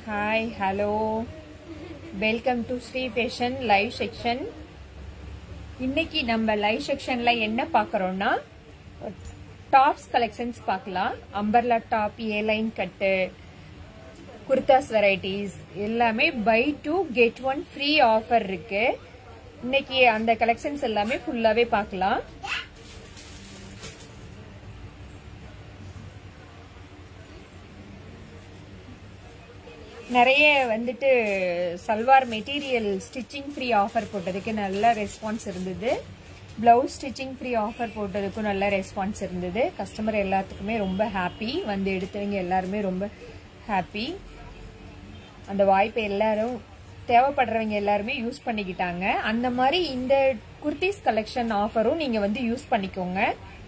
Hi hello welcome to Sri fashion live section இன்னைக்கு நம்ம live செக்ஷன்ல என்ன பார்க்கறோம்னா டாப்ஸ் கலெக்ஷன்ஸ் பார்க்கலாம் umbrella top A line cut kurtas varieties எல்லாமே buy two get one free offer இருக்கு இன்னைக்கு அந்த கலெக்ஷன்ஸ் எல்லாமே ஃபுல்லாவே பார்க்கலாம் நிறைய வந்துட்டு salwar material stitching free offer போட்டதுக்கு நல்ல ரெஸ்பான்ஸ் இருந்தது பிளவுஸ் ஸ்டிச்சிங் ஃப்ரீ ஆஃபர் போட்டதுக்கும் நல்ல ரெஸ்பான்ஸ் இருந்தது கஸ்டமர் எல்லாத்துக்குமே ரொம்ப ஹாப்பி வந்து எடுத்தவங்க எல்லாருமே ரொம்ப ஹாப்பி அந்த வாய்ப்பை எல்லாரும் தேவைப்படுறவங்க எல்லாருமே யூஸ் பண்ணிக்கிட்டாங்க அந்த மாதிரி இந்த குர்த்திஸ் கலெக்ஷன் ஆஃபரும் நீங்க வந்து யூஸ் பண்ணிக்கோங்க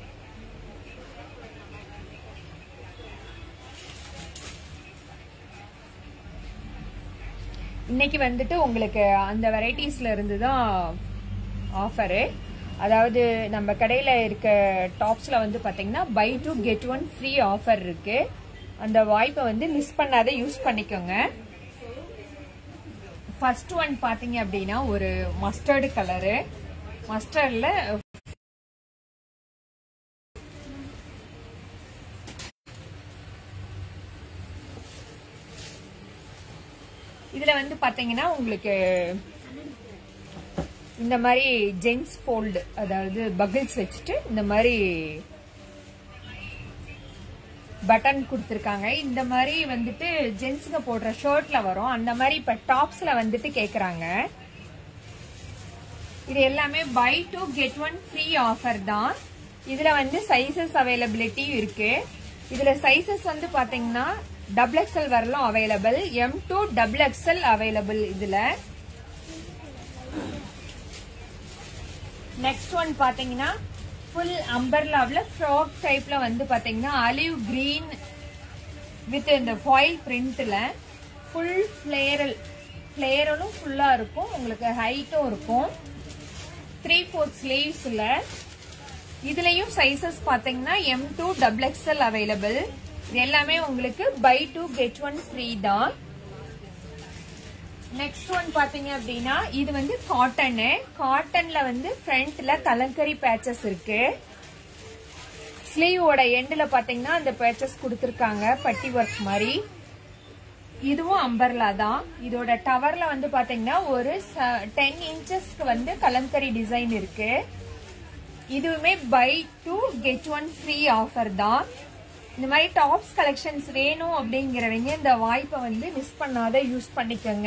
இன்னைக்கு வந்துட்டு உங்களுக்கு அந்த வெரைட்டிஸ்ல இருந்து தான் ஆஃபரு அதாவது நம்ம கடையில இருக்க டாப்ஸ்ல வந்து பாத்தீங்கன்னா buy two get one free offer இருக்கு அந்த வாய்ப்பை வந்து மிஸ் பண்ணாத யூஸ் பண்ணிக்கோங்க ஃபர்ஸ்ட் ஒன் பாத்தீங்க அப்படின்னா ஒரு மஸ்டர்டு கலரு மஸ்டர்ட்ல இதுல வந்து பாத்தீங்கன்னா உங்களுக்கு இந்த மாதிரி ஜென்ஸ் ஃபோல்டு அதாவது பகிள்ஸ் வச்சுட்டு இந்த மாதிரி பட்டன் கொடுத்துருக்காங்க இந்த மாதிரி வந்துட்டு ஜென்ஸுங்க போடுற ஷர்ட்ல வரும் அந்த மாதிரி இப்ப டாப்ஸ்ல வந்துட்டு கேக்குறாங்க இது எல்லாமே buy two get one free offer தான் இதுல வந்து சைசஸ் அவைலபிலிட்டி இருக்கு இதுல சைசஸ் வந்து பாத்தீங்கன்னா டபுள் எக்ஸ்எல் வரலும் available M two double XL available இதுல நெக்ஸ்ட் ஒன் பாத்தீங்கன்னா ஃபுல் அம்பர்லாவில் ஃப்ராக் டைப்ல வந்து பாத்தீங்கன்னா அலிவ் கிரீன் வித் இந்த ஃபாயில் பிரிண்ட்ல ஃபுல் ஃபிளேரல் ஃபிளேரலும் ஃபுல்லா இருக்கும் உங்களுக்கு ஹைட்டும் இருக்கும் த்ரீ ஃபோர்த் ஸ்லீவ்ஸ்ல இதுலயும் சைசஸ் பாத்தீங்கன்னா M two double XL available இது எல்லாமே உங்களுக்கு buy two get one free தான் நெக்ஸ்ட் ஒன் பாத்தீங்க அப்படின்னா இது வந்து காட்டனு காட்டன்ல வந்து ஃப்ரண்ட்ல கலங்கரி பேச்சஸ் இருக்கு ஸ்லீவோட எண்ட்ல பாத்தீங்கன்னா அந்த பேச்சஸ் கொடுத்துருக்காங்க பட்டி ஒர்க் மாதிரி இதுவும் அம்பர்லா தான் இதோட டவர்ல வந்து பாத்தீங்கன்னா ஒரு டென் இன்ச்சஸ்க்கு வந்து கலங்கரி டிசைன் இருக்கு இதுவுமே buy two get one free offer தான் இந்த மாதிரி டாப்ஸ் கலெக்ஷன்ஸ் வேணும் அப்படிங்கிறவங்க இந்த வாய்ப்பை வந்து மிஸ் பண்ணாத யூஸ் பண்ணிக்கோங்க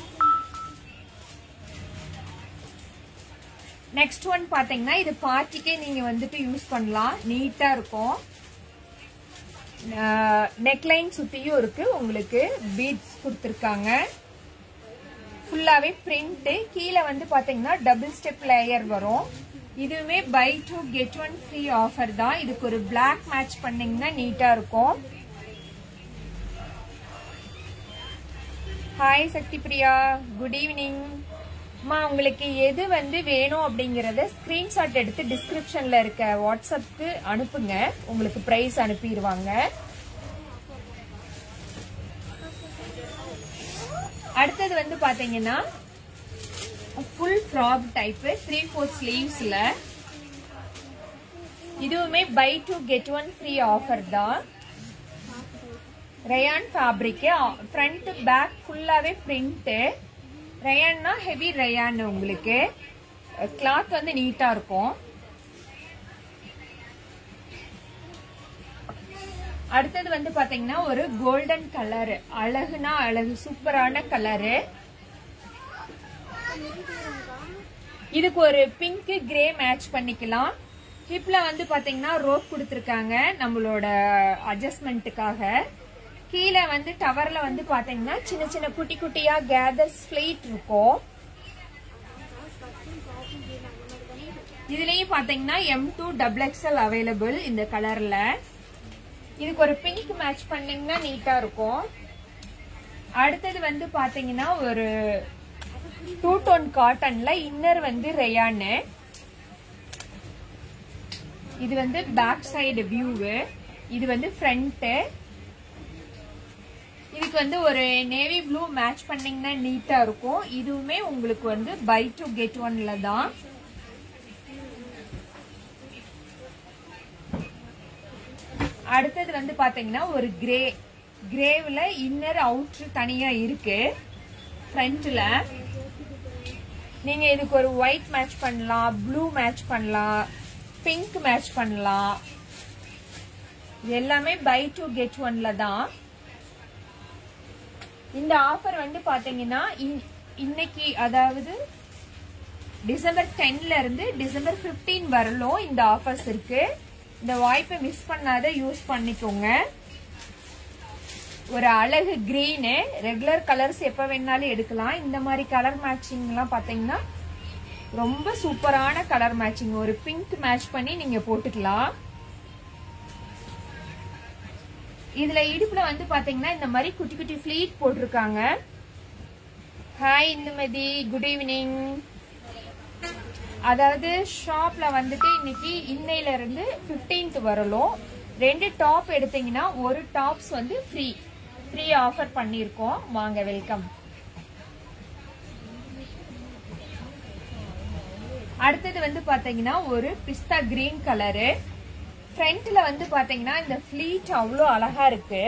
நெக்ஸ்ட் ஒன் பாத்தீங்கன்னா இது பார்ட்டிக்கே நீங்க வந்துட்டு யூஸ் பண்ணலாம் நீட்டா இருக்கும் நெக்லைன் சுத்தியும் இருக்கு உங்களுக்கு பீட்ஸ் கொடுத்துருக்காங்க ஃபுல்லாவே பிரிண்ட் கீழே வந்து பாத்தீங்கன்னா டபுள் ஸ்டெப் லேயர் வரும் இதுவுமே buy two get one free offer தான் இதுக்கு ஒரு பிளாக் மேட்ச் பண்ணீங்கன்னா நீட்டா இருக்கும் hi Sakthi Priya good evening அம்மா உங்களுக்கு எது வந்து வேணும் அப்படிங்கறத ஸ்கிரீன்ஷாட் எடுத்து டிஸ்கிரிப்ஷன்ல இருக்க வாட்ஸ்அப்க்கு அனுப்புங்க உங்களுக்கு பிரைஸ் அனுப்பிடுவாங்க அடுத்தது வந்து பாத்தீங்கன்னா full frock type three four ஸ்லீவ்ஸ்ல இதுவுமே buy two get one free offer தான் ரயான் ஃபேப்ரிக் ஃப்ரண்ட் பேக் ஃபுல்லாவே பிரிண்ட் ரயான்னா ஹெவி ரயான் உங்களுக்கு கிளாத் வந்து நீட்டா இருக்கும் அடுத்தது வந்து பாத்தீங்கன்னா ஒரு கோல்டன் கலர் அழகுனா அழகு சூப்பரான கலரு இதுக்கு ஒரு பிங்க் கிரே மேட்ச் பண்ணிக்கலாம் ஹிப்ல வந்து பாத்தீங்கன்னா ரோப் கொடுத்துருக்காங்க நம்மளோட அட்ஜஸ்ட்மெண்ட்டுக்காக கீழே வந்து டவர்ல வந்து பாத்தீங்கன்னா சின்ன சின்ன குட்டி குட்டியா கேதர்ஸ் ஃபிளைட் இருக்கும் இதுலயும் பாத்தீங்கன்னா M two double XL available இந்த கலர்ல இதுக்கு ஒரு பிங்க் மேட்ச் பண்ணீங்கன்னா நீட்டா இருக்கும் அடுத்தது வந்து பாத்தீங்கன்னா ஒரு டூ டோன் காட்டன்ல இன்னர் வந்து ரேயான்னு இது வந்து பேக் சைடு வியூவு இது வந்து ஃப்ரண்ட் இதுக்கு வந்து ஒரு நேவி ப்ளூ மேட்ச் பண்ணீங்கன்னா நீட்டா இருக்கும் இதுவுமே உங்களுக்கு வந்து பை டு கெட் ஒன்ல தான் அடுத்தது வந்து பாத்தீங்கன்னா ஒரு கிரே கிரேவ்ல இன்னர் அவுட்ரு தனியா இருக்கு ஃப்ரண்ட்ல நீங்க இதுக்கு ஒரு ஒயிட் மேட்ச் பண்ணலாம் ப்ளூ மேட்ச் பண்ணலாம் பிங்க் மேட்ச் பண்ணலாம் இது எல்லாமே பை டு கெட் ஒன்ல தான் இந்த ஆஃபர் வந்து பாத்தீங்கன்னா இன்- இன்னைக்கு அதாவது டிசம்பர் டென்ல இருந்து டிசம்பர் 15 வரலும் இந்த ஆஃபர்ஸ் இருக்கு இந்த வாய்ப்பை மிஸ் பண்ணாத யூஸ் பண்ணிக்கோங்க ஒரு அழகு கிரீனு ரெகுலர் கலர்ஸ் எப்ப வேணாலும் எடுக்கலாம் இந்த மாதிரி கலர் மேட்சிங் எல்லாம் பாத்தீங்கன்னா ரொம்ப சூப்பரான கலர் மேட்சிங் ஒரு பிங்க் மேட்ச் பண்ணி நீங்க போட்டுக்கலாம் இதுல இடுப்புல வந்து பாத்தீங்கன்னா இந்த மாதிரி குட்டி குட்டி ஃபிளீட் போட்டிருக்காங்க ஹாய் இந்துமதி குட் ஈவினிங் அதாவது ஷாப்ல வந்துட்டு இன்னைக்கு இன்னையில இருந்து 15th வரலும் ரெண்டு டாப் எடுத்தீங்கன்னா ஒரு டாப்ஸ் வந்து ஃப்ரீ ஃப்ரீ ஆஃபர் பண்ணியிருக்கோம் வாங்க வெல்கம் அடுத்தது வந்து பாத்தீங்கன்னா ஒரு பிஸ்தா கிரீன் கலரு ஃப்ரண்ட்ல வந்து பாத்தீங்கன்னா இந்த ஃபிளீட் அவ்வளோ அழகா இருக்கு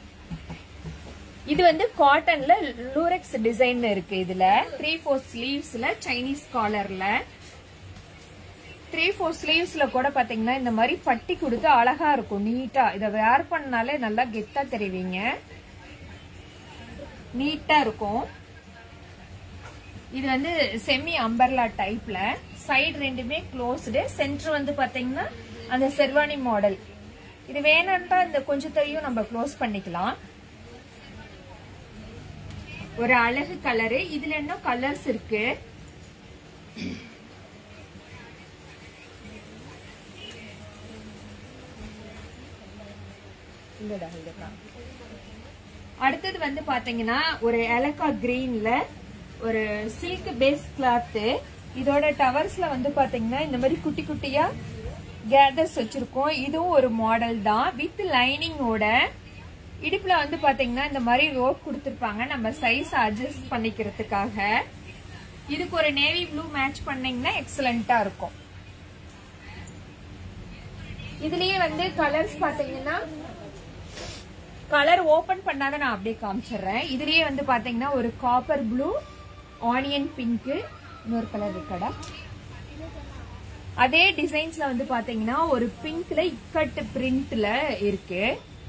இது வந்து காட்டன்ல லூரெக்ஸ் டிசைன் இருக்கு இதுல த்ரீ ஃபோர் ஸ்லீவ்ஸ்ல சைனீஸ் காலர்ல த்ரீ ஃபோர் ஸ்லீவ்ஸ்ல கூட பாத்தீங்கன்னா இந்த மாதிரி பட்டி கொடுத்து அழகா இருக்கும் நீட்டா இதை வேர் பண்ணாலே நல்லா கெத்தா தெரிவிங்க நீட்டா இருக்கும் இது வந்து செமி அம்பர்லா டைப்ல சைடு ரெண்டுமே க்ளோஸ்டு சென்டர் வந்து பாத்தீங்கன்னா அந்த செர்வானி மாடல் இது வேணும்னா இந்த கொஞ்சத்தையும் நம்ம க்ளோஸ் பண்ணிக்கலாம் ஒரு அழகு கலரு இதுல இன்னும் கலர்ஸ் இருக்கு இந்தடா, இதுதான். அடுத்தது வந்து பாத்தீங்கன்னா ஒரு எலக்கா கிரீன்ல ஒரு சில்க் பேஸ் கிளாத் இதோட டவர்ஸ்ல வந்து பாத்தீங்கன்னா இந்த மாதிரி குட்டி குட்டியா கேதர்ஸ் வச்சிருக்கோம் இதுவும் ஒரு மாடல் தான் வித் லைனிங்கோட இடுப்புல வந்து பாத்தீங்கன்னா இந்த மாதிரி ரோப் கொடுத்திருப்பாங்க நம்ம சைஸ் அட்ஜஸ்ட் பண்ணிக்கிறதுக்காக இதுக்கு ஒரு நேவி ப்ளூ மேட்ச் பண்ணீங்கன்னா எக்ஸலண்டா இருக்கும் இதுலயே வந்து கலர்ஸ் பாத்தீங்கன்னா கலர் ஓபன் பண்ணாத நான் அப்படியே காமிச்சிடுறேன் இதுலயே வந்து பாத்தீங்கன்னா ஒரு காப்பர் ப்ளூ ஆனியன் பிங்க் இன்னொரு கலர் இருக்கடா அதே டிசைன்ஸ்ல வந்து பாத்தீங்கன்னா ஒரு பிங்க்ல இக்கட் பிரிண்ட்ல இருக்கு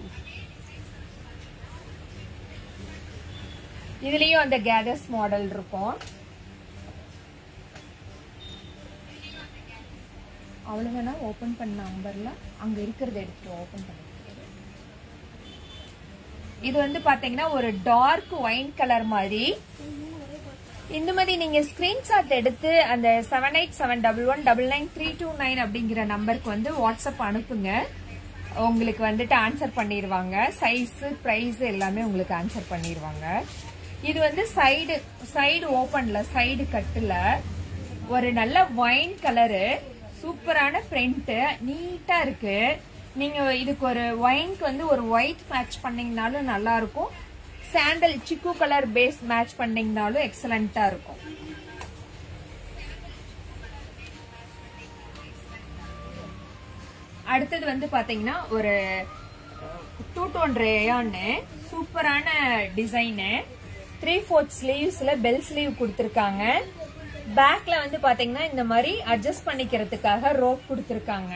இதுலயும் அந்த கேதர்ஸ் மாடல் இருக்கும் அவ்வளவுதானா ஓபன் பண்ண நம்பர்ல அங்க இருக்கிறத எடுத்து ஓபன் பண்ணி இது வந்து பாத்தீங்கன்னா ஒரு டார்க் ஒயின் கலர் மாதிரி இந்த மாதிரி நீங்க ஸ்கிரீன்ஷாட் எடுத்து அந்த seven eight seven double one double nine three two nine அப்படிங்கிற நம்பருக்கு வந்து வாட்ஸ்அப் அனுப்புங்க உங்களுக்கு வந்துட்டு ஆன்சர் பண்ணிடுவாங்க சைஸ் பிரைஸ் எல்லாமே உங்களுக்கு ஆன்சர் பண்ணிடுவாங்க இது வந்து சைடு சைடு ஓப்பன்ல சைடு கட்டுல ஒரு நல்ல ஒயின் கலரு சூப்பரான பிரிண்ட் நீட்டா இருக்கு நீங்க இதுக்கு ஒரு ஒயின்க்கு வந்து ஒரு ஒயிட் மேட்ச் பண்ணீங்கனாலும் நல்லா இருக்கும் சாண்டல் சிக்கு கலர் பேஸ் மேட்ச் பண்ணீங்கனாலும் எக்ஸலண்டா இருக்கும் அடுத்தது வந்து பாத்தீங்கன்னா ஒரு டூ டோன் ரேயான்னு சூப்பரான டிசைனு த்ரீ ஃபோர்த் ஸ்லீவ்ஸ்ல பெல் ஸ்லீவ் கொடுத்துருக்காங்க பேக்ல வந்து பாத்தீங்கன்னா இந்த மாதிரி அட்ஜஸ்ட் பண்ணிக்கிறதுக்காக ரோப் கொடுத்துருக்காங்க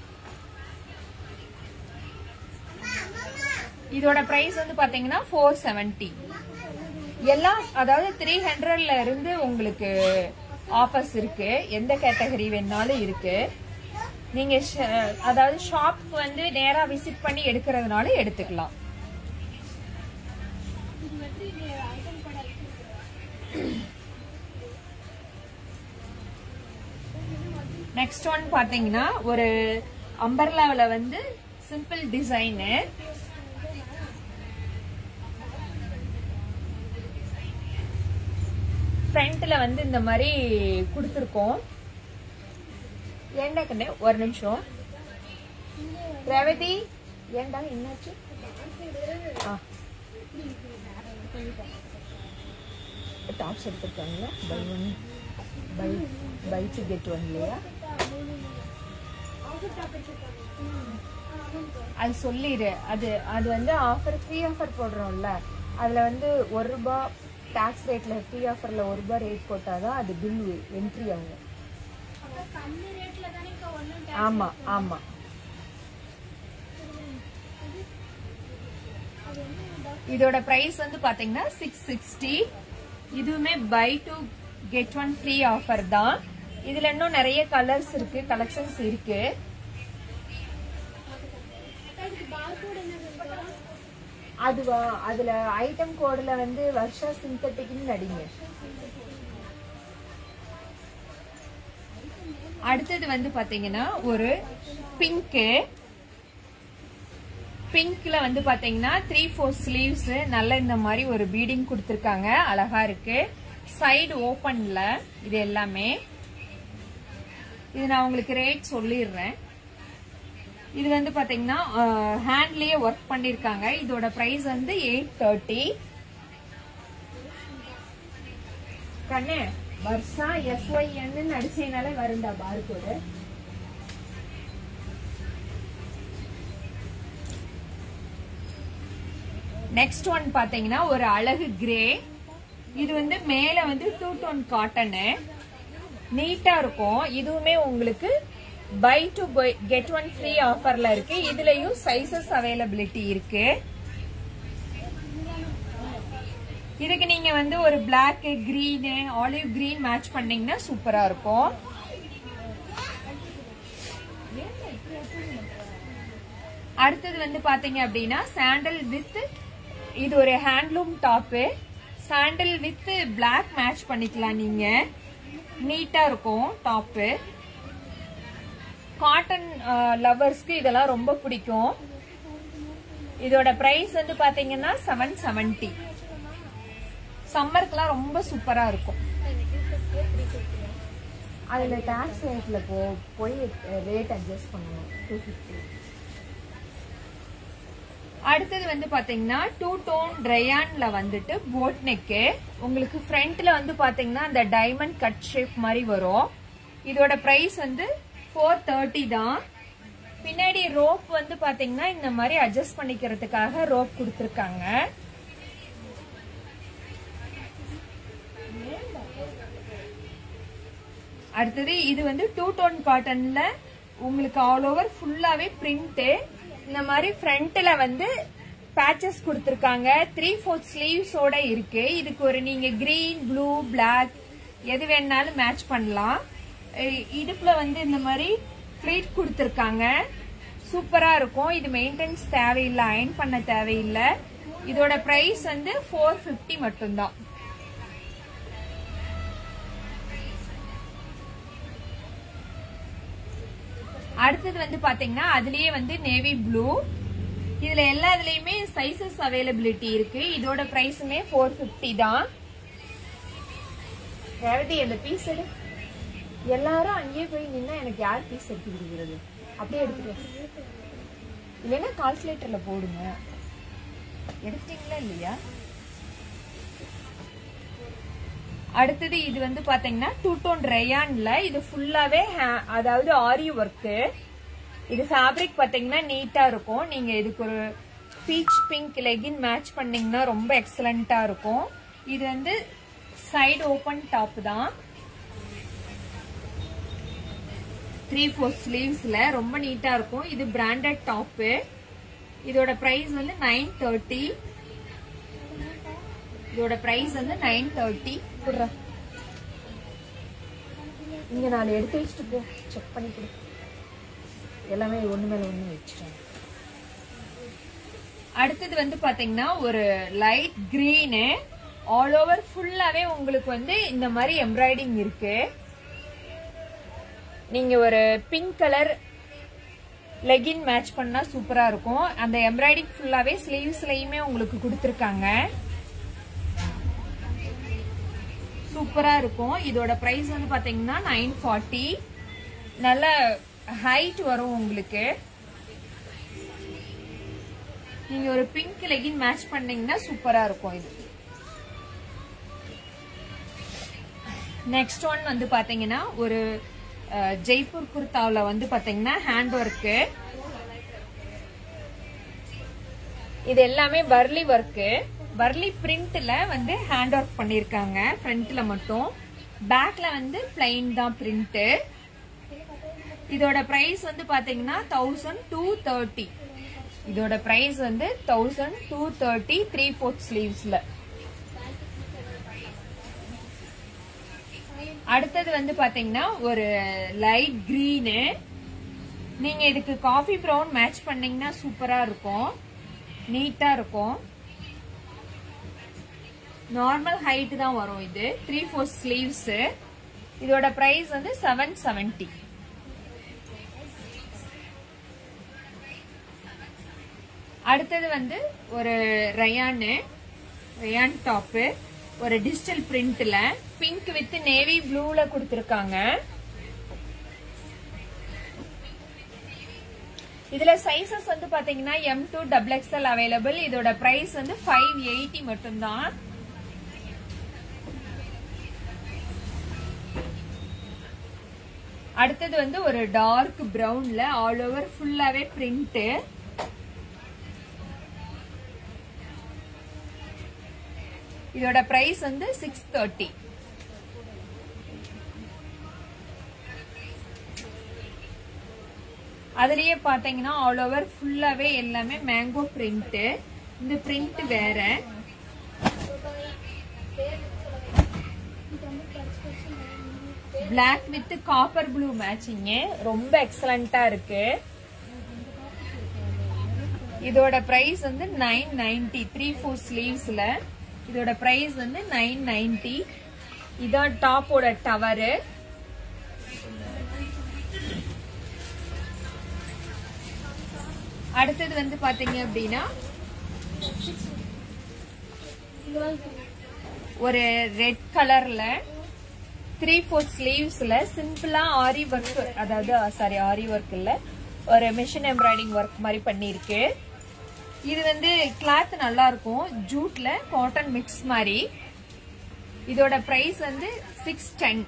இதோட பிரைஸ் வந்து பாத்தீங்கன்னா ஃபோர் செவன்டி எல்லாம் அதாவது த்ரீ ஹண்ட்ரட்ல இருந்து உங்களுக்கு ஆஃபர்ஸ் இருக்கு எந்த கேட்டகரி வேணாலும் இருக்கு நீங்க ஷ- அதாவது ஷாப் வந்து நேரா விசிட் பண்ணி எடுக்கிறதுனால எடுத்துக்கலாம் நெக்ஸ்ட் ஒன் பாத்தீங்கன்னா ஒரு அம்பர்லாவில் வந்து சிம்பிள் டிசைனு ஃப்ரண்ட்ல வந்து இந்த மாதிரி கொடுத்துருக்கோம் ஏண்டா கண்ணே ஒரு நிமிஷம் ரேவதி ஏண்டா என்னாச்சு ஆ டாப்ஸ் எடுத்துருக்காங்களா buy one buy buy two get one இல்லையா அது சொல்லிடு அது அது வந்து ஆஃபர் ஃப்ரீ ஆஃபர் போடுறோம்ல அதில் வந்து ஒரு ரூபா டேக்ஸ் ரேட்டில் ஃப்ரீ ஆஃபரில் ஒரு ரூபா ரேட் போட்டால் தான் அது பில் என்ட்ரி ஆகும் ஆமாம் ஆமாம் இதோட பிரைஸ் வந்து பாத்தீங்கன்னா சிக்ஸ் சிக்ஸ்டி இதுவுமே buy two get one free offer தான் இதுல இன்னும் நிறைய கலர்ஸ் இருக்கு கலெக்ஷன்ஸ் இருக்கு அதுவா அதுல ஐட்டம் கோட்ல வந்து வர்ஷா சிந்தட்டிக்னு நடிங்க அடுத்தது வந்து பாத்தீங்கன்னா ஒரு பிங்க்கு பிங்க்ல வந்து பாத்தீங்கன்னா த்ரீ ஃபோர் ஸ்லீவ்ஸ் நல்ல இந்த மாதிரி ஒரு பீடிங் கொடுத்துருக்காங்க அழகா இருக்கு சைடு ஓப்பன்ல இது எல்லாமே இது நான் உங்களுக்கு ரேட் சொல்லிடுறேன் இது வந்து பாத்தீங்கன்னா ஹேண்ட்லயே ஒர்க் பண்ணிருக்காங்க இதோட பிரைஸ் வந்து எயிட் தேர்ட்டி கண்ணு வர்ஷா எஸ்ஒய்என்னு அடிச்சதுனால வருண்டா பார்கோடு நெக்ஸ்ட் ஒன் பாத்தீங்கன்னா ஒரு அழகு கிரே இது வந்து மேல வந்து டூ டோன் காட்டனு நீட்டா இருக்கும் இதுவுமே உங்களுக்கு buy two get one free ஆஃபர்ல இருக்கு இதுலயும் சைசஸ் அவைலபிலிட்டி இருக்கு இதுக்கு நீங்க வந்து ஒரு black green olive green match பண்ணீங்கன்னா சூப்பரா இருக்கும் அடுத்தது வந்து பாத்தீங்க அப்படின்னா சாண்டல் வித் இது ஒரு handloom top sandal with black match பண்ணிக்கலாம் நீங்க நீட்டா இருக்கும் டாப்பு காட்டன் லவர்ஸ்க்கு இதெல்லாம் ரொம்ப பிடிக்கும் இதோட பிரைஸ் வந்து பாத்தீங்கன்னா செவன் செவன்டி சம்மருக்குலாம் ரொம்ப சூப்பரா இருக்கும் அதுல டாக்ஸ் ரேட்ல போ போய் ரேட் அட்ஜஸ்ட் பண்ணணும் டூ ஃபிஃப்டி அடுத்தது வந்து பாத்தீங்கன்னா டூ டோன் ட்ரையான்ல வந்துட்டு போட் நெக்கு உங்களுக்கு ஃப்ரண்ட்ல வந்து பாத்தீங்கன்னா அந்த டைமண்ட் கட் ஷேப் மாதிரி வரும் இதோட பிரைஸ் வந்து ஃபோர் தேர்ட்டி தான் பின்னாடி ரோப் வந்து பாத்தீங்கன்னா இந்த மாதிரி அட்ஜஸ்ட் பண்ணிக்கிறதுக்காக ரோப் கொடுத்துருக்காங்க அடுத்தது இது வந்து டூ டோன் காட்டன்ல உங்களுக்கு ஆல் ஓவர் ஃபுல்லாவே பிரிண்ட் இந்த மாதிரி ஃப்ரண்ட்ல வந்து பேச்சஸ் கொடுத்துருக்காங்க த்ரீ ஃபோர்த் ஸ்லீவ்ஸோட இருக்கு இதுக்கு ஒரு நீங்க கிரீன் ப்ளூ பிளாக் எது வேணாலும் மேட்ச் பண்ணலாம் அஹ் இடுப்புல வந்து இந்த மாதிரி ஃபிளீட் கொடுத்துருக்காங்க சூப்பரா இருக்கும் இது மெயின்டெனன்ஸ் தேவையில்லை அயன் பண்ண தேவையில்லை இதோட பிரைஸ் வந்து ஃபோர் ஃபிஃப்டி மட்டும்தான் அடுத்தது வந்து பாத்தீங்கன்னா அதுலயே வந்து நேவி ப்ளூ இதுல எல்லா இதுலயுமே சைசஸ் அவைலபிலிட்டி இருக்கு இதோட பிரைஸுமே ஃபோர் ஃபிஃப்டி தான் ரேவதி அந்த பீஸ் எடு எல்லாரும் அங்கேயே போய் நின்னா எனக்கு யார் பீஸ் எடுத்து கொடுக்குறது அப்படியே எடுத்துட்டு இல்லைன்னா கால்குலேட்டர்ல போடுங்க எடுத்தீங்களா இல்லையா அடுத்தது இது வந்து பாத்தீங்கன்னா டூ டோன் ரயான்ல இது ஃபுல்லாவே ha- அதாவது ஆரி ஒர்க்கு இது ஃபேப்ரிக் பாத்தீங்கன்னா நீட்டா இருக்கும் நீங்க இதுக்கு ஒரு பீச் பிங்க் லெகின் மேட்ச் பண்ணீங்கன்னா ரொம்ப எக்ஸலண்டா இருக்கும் இது வந்து சைடு ஓபன் டாப் தான் த்ரீ ஃபோர் ஸ்லீவ்ஸ்ல ரொம்ப நீட்டா இருக்கும் இது பிராண்டட் டாப்பு இதோட பிரைஸ் வந்து நைன் தேர்ட்டி இதோட பிரைஸ் வந்து நைன் தேர்ட்டி கொடுறேன் இங்க நாலு எடுத்து வச்சுட்டு போ செக் பண்ணி கொடு எல்லாமே ஒண்ணு மேல ஒண்ணு வச்சுட்டேன் அடுத்தது வந்து பாத்தீங்கன்னா ஒரு லைட் கிரீனு ஆல் ஓவர் ஃபுல்லாவே உங்களுக்கு வந்து இந்த மாதிரி எம்ப்ராய்டிங் இருக்கு நீங்க ஒரு பிங்க் கலர் லெகின் மேட்ச் பண்ணா சூப்பரா இருக்கும் அந்த எம்ப்ராய்டிங் ஃபுல்லாவே ஸ்லீவ்ஸ்லயுமே உங்களுக்கு கொடுத்துருக்காங்க சூப்பரா இருக்கும் இதோட பிரைஸ் வந்து பாத்தீங்கன்னா நைன் ஃபார்ட்டி நல்ல ஹைட் வரும் உங்களுக்கு நீங்க ஒரு பிங்க் லெகின் மேட்ச் பண்ணீங்கன்னா சூப்பரா இருக்கும் இது நெக்ஸ்ட் ஒன் வந்து பாத்தீங்கன்னா ஒரு அஹ், ஜெய்ப்பூர் குர்தாவுல வந்து பாத்தீங்கன்னா ஹேண்ட் ஒர்க்கு இது எல்லாமே வர்லி ஒர்க்கு வர்லி பிரிண்ட்ல வந்து ஹேண்ட் ஒர்க் பண்ணிருக்காங்க ஃப்ரண்ட்ல மட்டும் பேக்ல வந்து பிளைன் தான் பிரிண்ட் இதோட பிரைஸ் வந்து பாத்தீங்கன்னா தௌசண்ட் டூ தேர்ட்டி இதோட பிரைஸ் வந்து thousand two thirty three fourth ஸ்லீவ்ஸ்ல அடுத்தது வந்து பாத்தீங்கன்னா ஒரு லைட் கிரீனு நீங்க இதுக்கு காஃபி ப்ரௌன் மேட்ச் பண்ணீங்கன்னா சூப்பரா இருக்கும் நீட்டா இருக்கும் நார்மல் ஹைட் தான் வரும் இது த்ரீ ஃபோர் ஸ்லீவ்ஸ் இதோட பிரைஸ் வந்து செவன் செவன்டி அடுத்தது வந்து ஒரு ரயானு ரயான் டாப்பு ஒரு டிஜிட்டல் பிரிண்ட்ல பிங்க் வித் நேவி ப்ளூல கொடுத்திருக்காங்க இதுல சைசஸ் வந்து பாத்தீங்கன்னா M two double XL available இதோட பிரைஸ் வந்து ஃபைவ் எயிட்டி மட்டும்தான் அடுத்தது வந்து ஒரு டார்க் பிரவுன்ல ஆல் ஓவர் ஃபுல்லாவே பிரிண்ட் இதோட பிரைஸ் வந்து சிக்ஸ் தேர்ட்டி அதுலயே பாத்தீங்கன்னா ஆல் ஓவர் ஃபுல்லாவே எல்லாமே மேங்கோ பிரிண்ட் இந்த பிரிண்ட் வேற Black with copper blue matching ரொம்ப எக்ஸலண்டா இருக்கு இதோட பிரைஸ் வந்து நைன் நைன்டி த்ரீ ஃபோர் ஸ்லீவ்ஸ்ல இதோட பிரைஸ் வந்து நைன் நைன்டி இதான் டாப்போட டவரு அடுத்தது வந்து பாத்தீங்க அப்படின்னா ஒரு ரெட் கலர்ல த்ரீ ஃபோர் ஸ்லீவ்ஸ்ல சிம்பிளா ஆரி ஒர்க் அதாவது சாரி ஆரி ஒர்க் இல்ல ஒரு மிஷின் எம்ப்ராய்டிங் ஒர்க் மாதிரி பண்ணிருக்கு இது வந்து கிளாத் நல்லா இருக்கும் ஜூட்ல காட்டன் மிக்ஸ் மாதிரி இதோட பிரைஸ் வந்து சிக்ஸ் டென்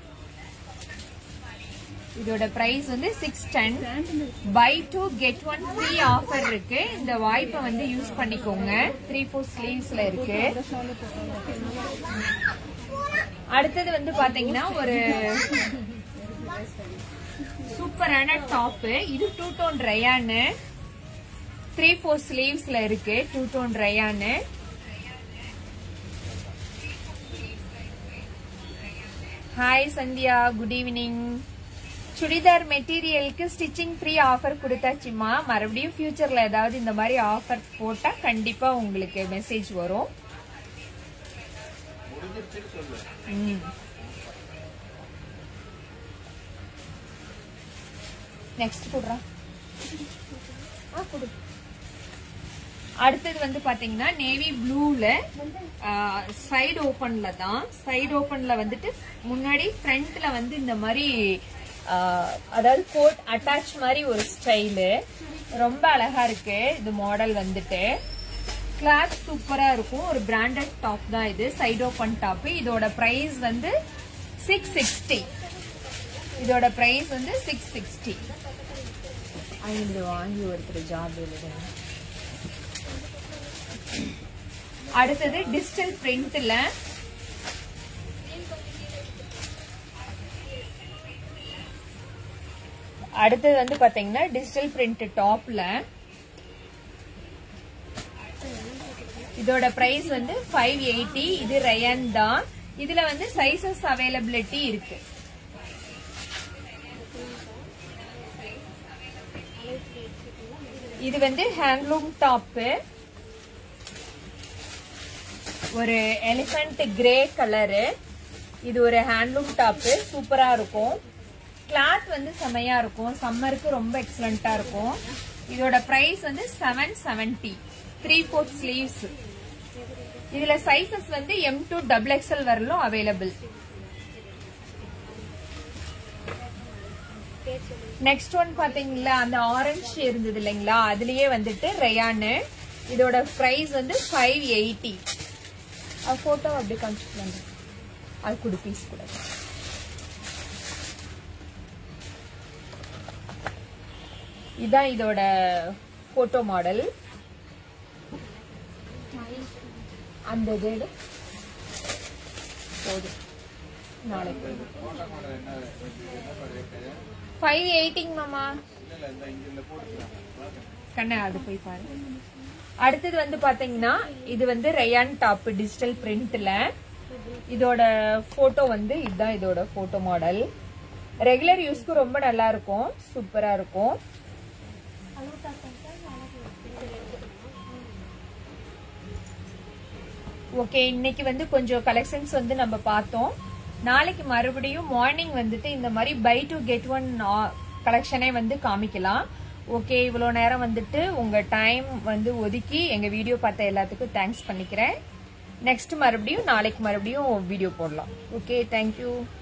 இதோட பிரைஸ் வந்து six ten buy two get one free offer இருக்கு இந்த வாய்ப்பை வந்து யூஸ் பண்ணிக்கோங்க த்ரீ ஃபோர் ஸ்லீவ்ஸ்ல இருக்கு அடுத்தது வந்து பாத்தீங்கன்னா ஒரு சூப்பரான டாப் இது two tone rayon three four ஸ்லீவ்ஸ்ல இருக்கு two tone rayon hi Sandhya good evening churidar மெட்டீரியலுக்கு ஸ்டிச்சிங் ஃப்ரீ ஆஃபர் கொடுத்தாச்சுமா மறுபடியும் ஃபியூச்சர்ல ஏதாவது இந்த மாதிரி ஆஃபர் போட்டா கண்டிப்பா உங்களுக்கு மெசேஜ் வரும் ம். நெக்ஸ்ட் குடுறா ஆ குடு அடுத்தது வந்து பாத்தீங்கன்னா நேவி ப்ளூல சைடு ஓபன்ல தான் சைடு ஓபன்ல வந்துட்டு முன்னாடி ஃப்ரண்ட்ல வந்து இந்த மாதிரி ஆ, அதாவது கோட் அட்டாச் மாதிரி ஒரு ஸ்டைலு ரொம்ப அழகா இருக்கு இது மாடல் வந்துட்டு கிளாத் சூப்பரா இருக்கும் ஒரு பிராண்டட் டாப் தான் இது சைடு ஓபன் டாப் இதோட பிரைஸ் வந்து சிக்ஸ் சிக்ஸ்டி இதோட பிரைஸ் வந்து சிக்ஸ் சிக்ஸ்டி ஐந்து வாங்கி ஒருத்தர் ஜாப் எழுதுங்க அடுத்தது டிஜிட்டல் பிரிண்ட்ல அடுத்தது வந்து பாத்தீங்கன்னா டிஜிட்டல் பிரிண்ட் டாப்ல இதோட பிரைஸ் வந்து ஃபைவ் எயிட்டி இது ரயன் தான் இதுல வந்து சைசஸ் அவைலபிலிட்டி இருக்கு இது வந்து ஹேண்ட்லூம் டாப்பு ஒரு எலிஃபண்ட் கிரே கலரு இது ஒரு ஹேண்ட்லூம் டாப்பு சூப்பரா இருக்கும் கிளாத் வந்து செமையா இருக்கும் சம்மருக்கு ரொம்ப எக்ஸலண்டா இருக்கும் இதோட பிரைஸ் வந்து seven seventy three fourth sleeves இதுல சைசஸ் வந்து எம் டூ டபுள் எக்ஸ்எல் வரலும் அவைலபிள் நெக்ஸ்ட் ஒன் பாத்தீங்களா அந்த ஆரஞ்சு இருந்தது இல்லைங்களா அதுலயே வந்துட்டு ரயானு இதோட பிரைஸ் வந்து ஃபைவ் எயிட்டி போட்டோ அப்படி காமிச்சிட்டு வந்து அது கொடு பீஸ் கூட இதான் இதோட போட்டோ மாடல் அந்த இது எடு. போதும் நாளைக்கு ஃபைவ் எயிட்டிங் மாமா கண்ணா அது போய் பாரு அடுத்தது வந்து பாத்தீங்கன்னா இது வந்து ரயான் டாப் டிஜிட்டல் பிரிண்ட்ல இதோட போட்டோ வந்து இதுதான் இதோட போட்டோ மாடல் ரெகுலர் யூஸ்க்கு ரொம்ப நல்லா இருக்கும் சூப்பரா இருக்கும் ஓகே இன்னைக்கு வந்து கொஞ்சம் கலெக்ஷன்ஸ் வந்து நம்ம பார்த்தோம் நாளைக்கு மறுபடியும் மார்னிங் வந்துட்டு இந்த மாதிரி பை டு கெட் ஒன் கலெக்ஷனே வந்து காமிக்கலாம் ஓகே இவ்வளோ நேரம் வந்துட்டு உங்க டைம் வந்து ஒதுக்கி எங்க வீடியோ பார்த்த எல்லாத்துக்கும் தேங்க்ஸ் பண்ணிக்கிறேன் நெக்ஸ்ட் மறுபடியும் நாளைக்கு மறுபடியும் வீடியோ போடலாம் ஓகே தேங்க்யூ